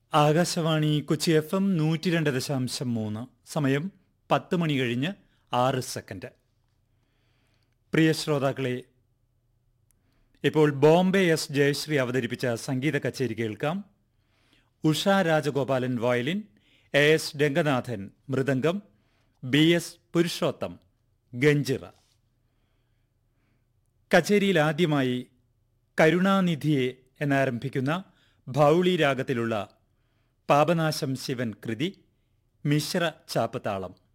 Akashvani Kochi F M നൂറ്റി രണ്ട് ദശാംശം മൂന്ന് സമയം പത്ത് മണി കഴിഞ്ഞ് ആറ് സെക്കൻഡ് പ്രിയ ശ്രോതാക്കളെ ഇപ്പോൾ ബോംബെ എസ് ജയശ്രീ അവതരിപ്പിച്ച സംഗീത കച്ചേരി കേൾക്കാം Usha Rajagopalan violin A S Ranganathan മൃദംഗം ബി എസ് പുരുഷോത്തം ഗഞ്ചിറ കച്ചേരിയിൽ ആദ്യമായി കരുണാനിധിയെ എന്നാരംഭിക്കുന്ന ഭൗളി രാഗത്തിലുള്ള പാപനാശം ശിവൻ കൃതി മിശ്ര ചാപ്പത്താളം